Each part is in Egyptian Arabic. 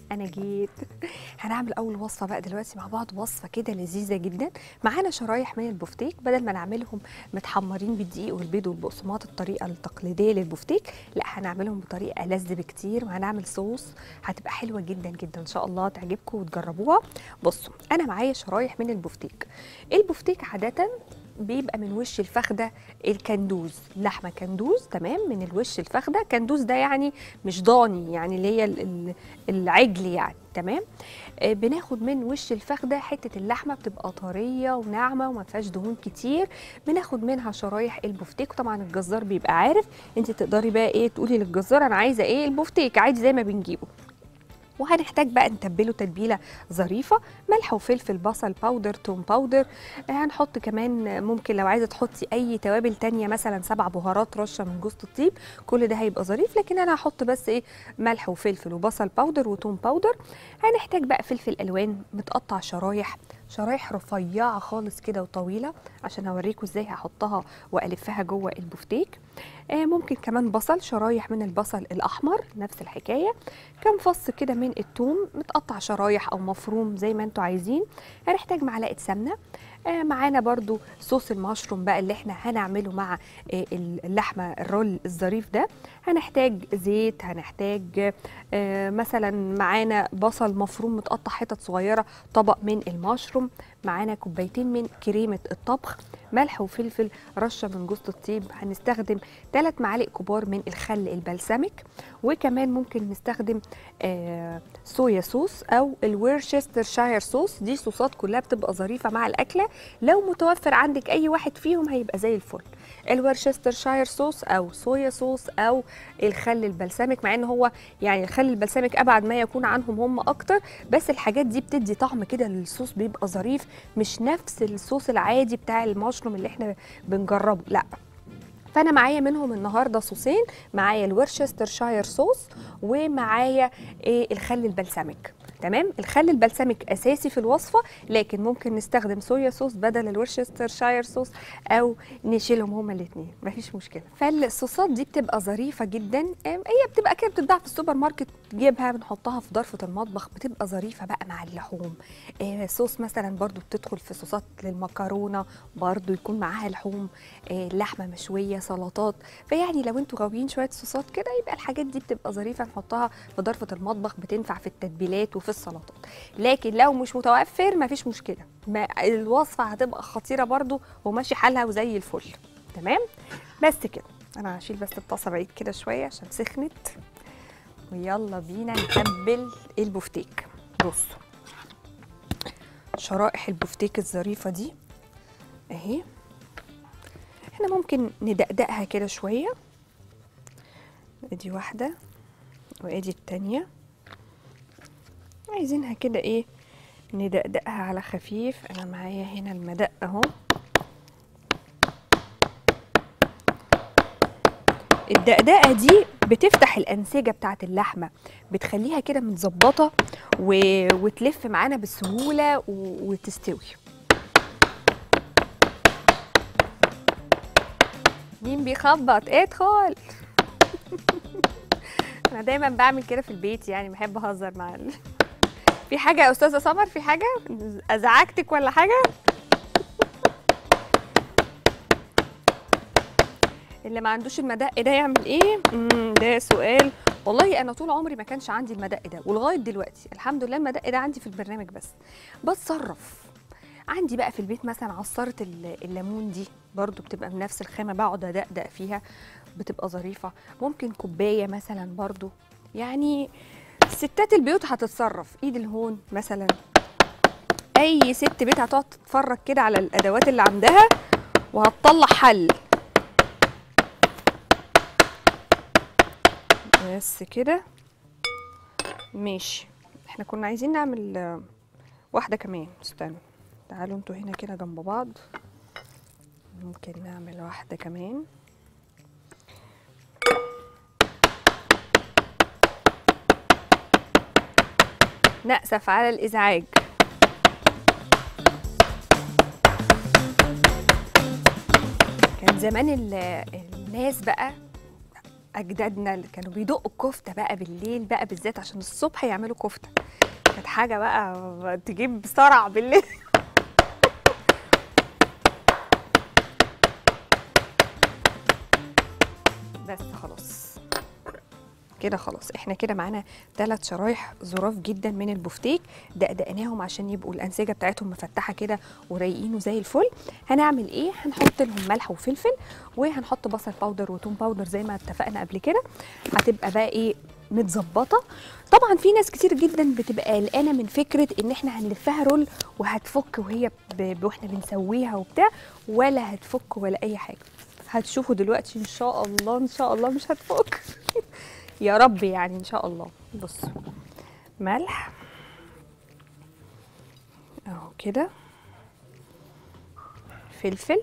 انا جيت هنعمل اول وصفه بقى دلوقتي مع بعض وصفه كده لذيذه جدا معانا شرايح من البفتيك بدل ما نعملهم متحمرين بالدقيق والبيض والبقسماط الطريقه التقليديه للبفتيك لا هنعملهم بطريقه لذ بكتير وهنعمل صوص هتبقى حلوه جدا جدا ان شاء الله تعجبكم وتجربوها بصوا انا معايا شرايح من البفتيك البفتيك عاده بيبقى من وش الفخده الكندوز لحمه كندوز تمام من الوش الفخده كندوز ده يعني مش ضاني يعني اللي هي ال- ال- العجل يعني تمام آه، بناخد من وش الفخده حته اللحمه بتبقى طريه وناعمه وما فيهاش دهون كتير بناخد منها شرايح البفتيك طبعا الجزار بيبقى عارف انت تقدري بقى ايه تقولي للجزار انا عايزه ايه البفتيك عادي زي ما بنجيبه وهنحتاج بقى نتبله تتبيله ظريفه ملح وفلفل بصل باودر توم باودر آه، هنحط كمان ممكن لو عايزه تحطي اي توابل تانية مثلا سبع بهارات رشه من جوز الطيب كل ده هيبقى ظريف لكن انا هحط بس ايه ملح وفلفل وبصل باودر وتوم باودر هنحتاج بقى فلفل الوان متقطع شرايح شرايح رفيعه خالص كده وطويله عشان اوريكم ازاي هحطها والفها جوه البفتيك آه، ممكن كمان بصل شرايح من البصل الاحمر نفس الحكايه كام فص كده من الثوم متقطع شرايح او مفروم زي ما انتوا عايزين هنحتاج معلقه سمنه آه، معانا برضو صوص المشروم بقى اللي احنا هنعمله مع آه، اللحمه الرول الظريف ده هنحتاج زيت هنحتاج آه، مثلا معانا بصل مفروم متقطع حتت صغيره طبق من المشروم معانا كوبايتين من كريمه الطبخ ملح وفلفل رشه من جوز الطيب هنستخدم ثلاث معالق كبار من الخل البلسمك وكمان ممكن نستخدم آه صويا صوص او الويرشستر شاير صوص دي صوصات كلها بتبقى ظريفه مع الاكله لو متوفر عندك اي واحد فيهم هيبقى زي الفل الورشستر شاير صوص او صويا صوص او الخل البلسمك مع ان هو يعني الخل البلسمك ابعد ما يكون عنهم هم اكتر بس الحاجات دي بتدي طعم كده للصوص بيبقى ظريف مش نفس الصوص العادي بتاع المشروم اللي احنا بنجربه لا فانا معايا منهم النهارده صوصين معايا الورشستر شاير صوص ومعايا ايه الخل البلسمك تمام الخل البلسمك اساسي في الوصفه لكن ممكن نستخدم صويا صوص بدل الورشستر شاير صوص او نشيلهم هما الاثنين مفيش مشكله فالصوصات دي بتبقى ظريفه جدا أم، هي بتبقى كده بتتباع في السوبر ماركت تجيبها بنحطها في ظرفه المطبخ بتبقى ظريفه بقى مع اللحوم آه، صوص مثلا برضو بتدخل في صوصات للمكرونه برضو يكون معاها لحوم آه، لحمه مشويه سلطات فيعني لو انتوا غاويين شويه صوصات كده يبقى الحاجات دي بتبقى ظريفه نحطها في ظرفه المطبخ بتنفع في التتبيلات وفي السلطات لكن لو مش متوفر مفيش مشكله ما الوصفه هتبقى خطيره برضو وماشي حالها وزي الفل تمام بس كده انا هشيل بس الطاسه بعيد كده شويه عشان سخنت ويلا بينا نتبل البفتيك بصوا شرائح البفتيك الظريفه دي اهي احنا ممكن ندقدقها كده شويه ادي واحده وادي التانيه عايزينها كده ايه ندقدقها على خفيف انا معايا هنا المدق اهو الدقدقه دي بتفتح الانسجه بتاعه اللحمه بتخليها كده متظبطه و... وتلف معانا بسهوله و... وتستوي مين بيخبط ادخل انا دايما بعمل كده في البيت يعني بحب اهزر مع ال... في حاجه يا استاذه سمر في حاجه ازعجتك ولا حاجه اللي ما عندوش المدق ده يعمل ايه امم ده سؤال والله انا طول عمري ما كانش عندي المدق ده ولغايه دلوقتي الحمد لله المدق ده عندي في البرنامج بس بتصرف عندي بقى في البيت مثلا عصاره ال- الليمون دي برضو بتبقى من نفس الخامه بقعد ادقدق فيها بتبقى ظريفه ممكن كوبايه مثلا برضو يعني ستات البيوت هتتصرف ايد الهون مثلا اي ست بيت هتقعد تتفرج كده على الادوات اللي عندها وهتطلع حل بس كده ماشي احنا كنا عايزين نعمل آه، واحده كمان استنوا تعالوا انتوا هنا كده جنب بعض ممكن نعمل واحده كمان نأسف على الإزعاج كان زمان ال- الناس بقى اجدادنا اللي كانوا بيدقوا الكفته بقى بالليل بقى بالذات عشان الصبح يعملوا كفته كانت حاجه بقى تجيب صرع بالليل بس خلاص كده خلاص احنا كده معانا ثلاث شرايح ظراف جدا من البفتيك دقدقناهم عشان يبقوا الانسجه بتاعتهم مفتحه كده ورايقين وزي الفل هنعمل ايه هنحط لهم ملح وفلفل وهنحط بصل باودر وتوم باودر زي ما اتفقنا قبل كده هتبقى بقى ايه متظبطه طبعا في ناس كتير جدا بتبقى قلقانه من فكره ان احنا هنلفها رول وهتفك وهي ب... واحنا بنسويها وبتاع ولا هتفك ولا اي حاجه هتشوفوا دلوقتي ان شاء الله ان شاء الله مش هتفك يا رب يعني ان شاء الله بص ملح اهو كده فلفل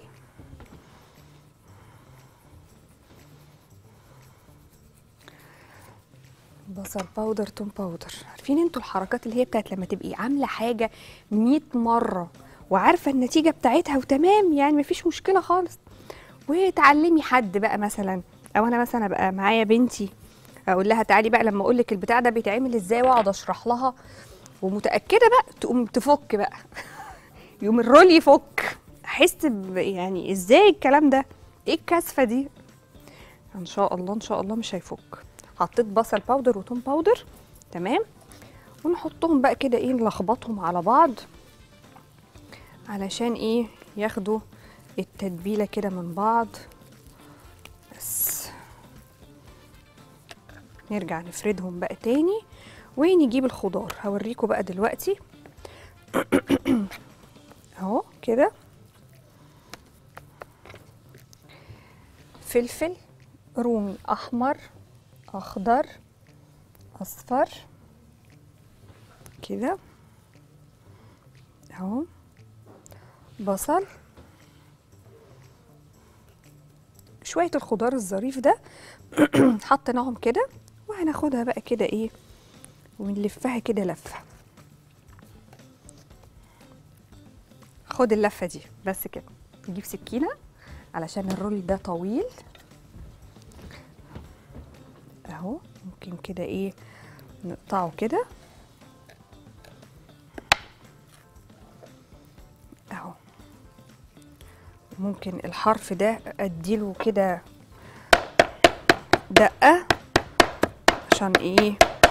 بصل باودر توم باودر عارفين انتوا الحركات اللي هي بتاعت لما تبقي عامله حاجه 100 مره وعارفه النتيجه بتاعتها وتمام يعني مفيش مشكله خالص وتعلمي حد بقى مثلا او انا مثلا ابقى معايا بنتي اقول لها تعالي بقى لما اقول لك البتاع ده بيتعمل ازاي واقعد اشرح لها ومتاكده بقى تقوم تفك بقى يوم الرول يفك احس ب- يعني ازاي الكلام ده ايه الكثفه دي ان شاء الله ان شاء الله مش هيفك حطيت بصل باودر وتوم باودر تمام ونحطهم بقى كده ايه نلخبطهم على بعض علشان ايه ياخدوا التتبيله كده من بعض بس نرجع نفردهم بقى تاني ونجيب الخضار هوريكم بقى دلوقتي اهو كده فلفل رومي احمر اخضر اصفر كده اهو بصل شويه الخضار الظريف ده حطيناهم كده وهناخدها بقى كده ايه ونلفها كده لفه خد اللفه دي بس كده نجيب سكينه علشان الرول ده طويل اهو ممكن كده ايه نقطعه كده اهو ممكن الحرف ده اديله كده دقه عشان ايه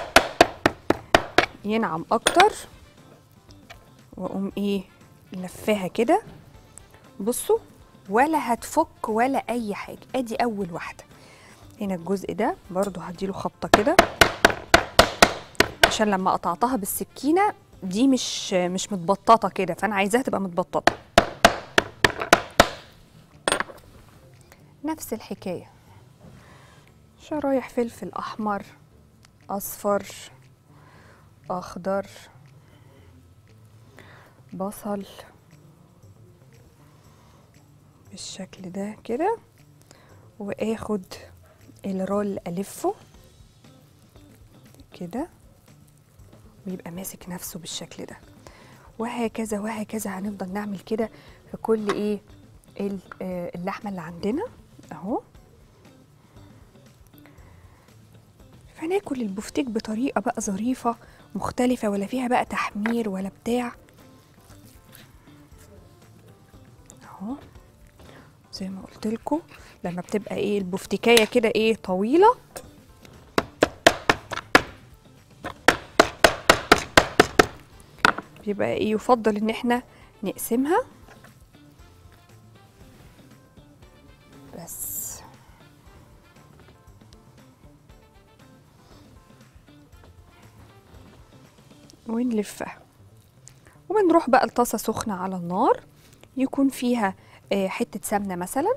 ينعم اكتر واقوم ايه لفاها كده بصوا ولا هتفك ولا اي حاجه ادي اول واحده هنا الجزء ده برضو هديله خبطه كده عشان لما قطعتها بالسكينه دي مش مش متبططه كده فانا عايزاها تبقى متبططه نفس الحكايه شرايح فلفل احمر اصفر اخضر بصل بالشكل ده كده واخد الرول الفه كده ويبقى ماسك نفسه بالشكل ده وهكذا وهكذا هنفضل نعمل كده في كل ايه ال- آه، اللحمه اللي عندنا اهو فناكل البفتيك بطريقه بقى ظريفه مختلفه ولا فيها بقى تحمير ولا بتاع اهو زي ما قلت لكم لما بتبقى ايه البفتيكايه كده ايه طويله بيبقى ايه يفضل ان احنا نقسمها بس ونلفها وبنروح بقى لطاسه سخنه على النار يكون فيها آه، حته سمنه مثلا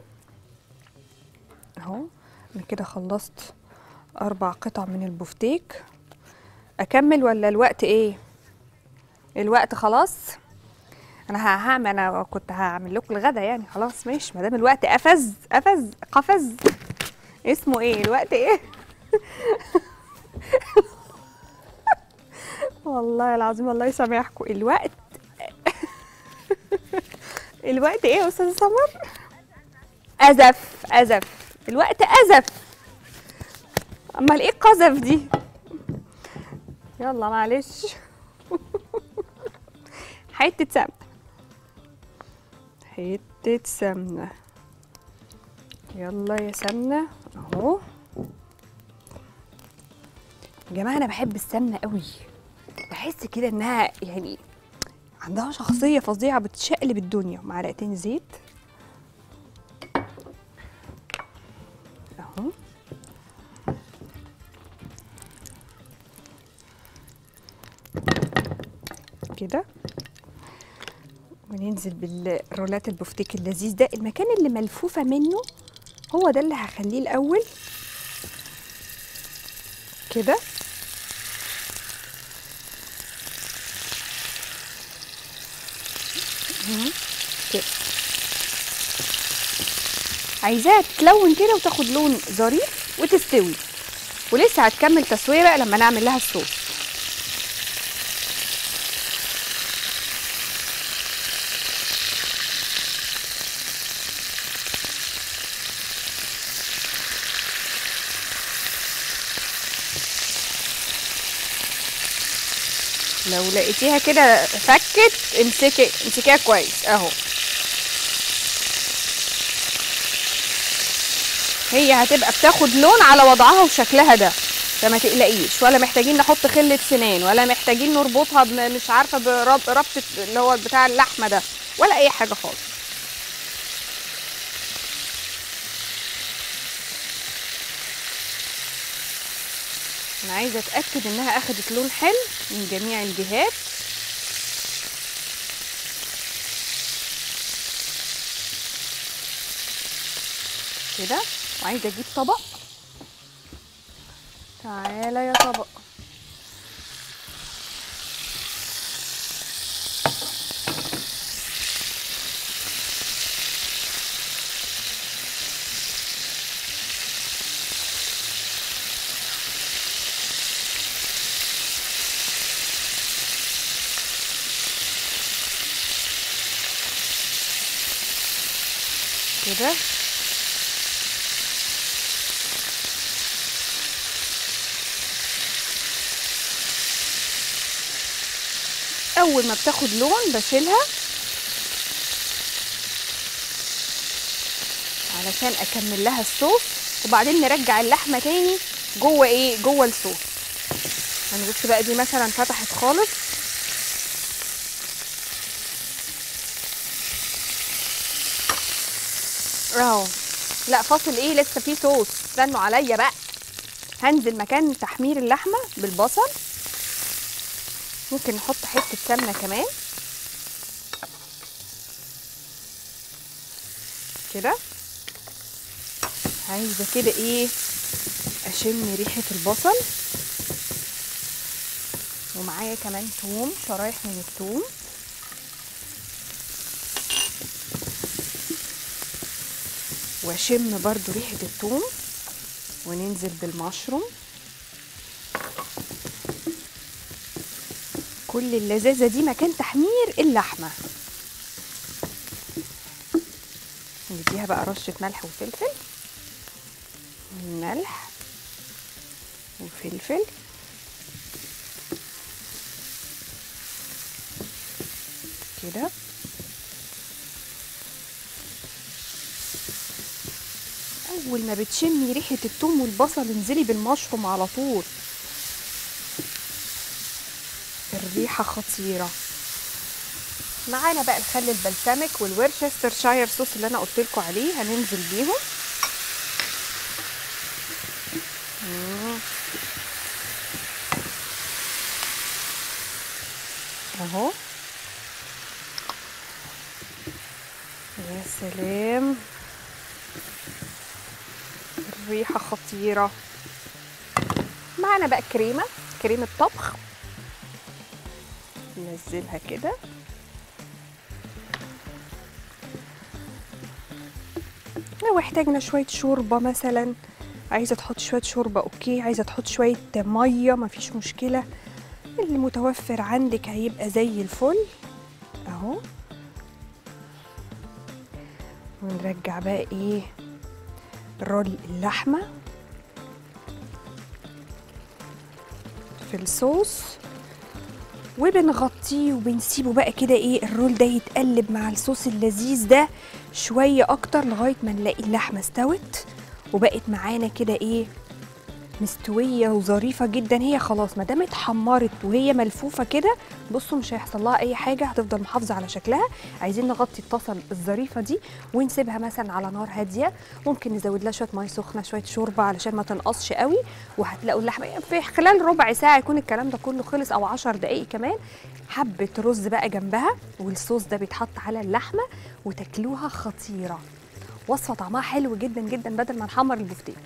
اهو انا كده خلصت اربع قطع من البفتيك اكمل ولا الوقت ايه الوقت خلاص انا ه- هعمل انا كنت هعمل لكم الغدا يعني خلاص ماشي ما دام الوقت قفز قفز قفز اسمه ايه الوقت ايه والله العظيم الله يسامحكم الوقت الوقت ايه يا استاذ سمر ازف ازف الوقت ازف امال ايه القذف دي يلا معلش حته سمنه حته سمنه يلا يا سمنه اهو يا جماعه انا بحب السمنه قوي بحس كده انها يعني عندها شخصيه فظيعه بتشقلب الدنيا معلقتين زيت اهو كده وننزل بالرولات البفتيك اللذيذ ده المكان اللي ملفوفه منه هو ده اللي هخليه الاول كده مم. كده عايزاها تلون كده وتاخد لون ظريف وتستوي ولسه هتكمل تسويه بقى لما نعمل لها الصوص لو لقيتيها كده فكت امسكي امسكيها كويس اهو هي هتبقى بتاخد لون على وضعها وشكلها ده فما تقلقيش ولا محتاجين نحط خلة سنان ولا محتاجين نربطها بم- مش عارفة بربطة اللي هو بتاع اللحمة ده ولا أي حاجة خالص أنا عايزة أتأكد إنها أخدت لون حلو من جميع الجهات كده وعايزة أجيب طبق تعالى يا طبق كده اول ما بتاخد لون بشيلها علشان اكمل لها الصوص وبعدين نرجع اللحمه تاني جوه ايه جوه الصوص هنبص بقى دي مثلا فتحت خالص اهو لا فاصل ايه لسه في صوص استنوا عليا بقى هنزل مكان تحمير اللحمه بالبصل ممكن نحط حته سمنه كمان كده عايزه كده ايه اشم ريحه البصل ومعايا كمان توم شرايح من التوم واشم برضو ريحه التوم وننزل بالمشروم كل اللذاذه دي مكان تحمير اللحمه نديها بقى رشه ملح وفلفل ملح وفلفل كده اول ما بتشمي ريحه الثوم والبصل انزلي بالمشروم على طول الريحه خطيره معانا بقى الخل البلسمك والورشستر شاير صوص اللي انا قلت لكم عليه هننزل بيهم مم. اهو يا سلام الريحة خطيرة معنا بقى كريمة كريمة طبخ ننزلها كده لو احتاجنا شوية شوربة مثلا عايزة تحط شوية شوربة اوكي عايزة تحط شوية مية مفيش مشكلة اللي متوفر عندك هيبقى زي الفل اهو ونرجع بقى ايه رول اللحمة في الصوص وبنغطيه وبنسيبه بقى كده ايه الرول ده يتقلب مع الصوص اللذيذ ده شويه اكتر لغايه ما نلاقي اللحمه استوت وبقت معانا كده ايه مستويه وظريفه جدا هي خلاص ما دام اتحمرت وهي ملفوفه كده بصوا مش هيحصل لها اي حاجه هتفضل محافظه على شكلها عايزين نغطي الطاسه الظريفه دي ونسيبها مثلا على نار هاديه ممكن نزود لها شويه ميه سخنه شويه شوربه علشان ما تنقصش قوي وهتلاقوا اللحمه في خلال ربع ساعه يكون الكلام ده كله خلص او 10 دقائق كمان حبه رز بقى جنبها والصوص ده بيتحط على اللحمه وتاكلوها خطيره وصفه طعمها حلو جدا جدا بدل ما نحمر البفتيك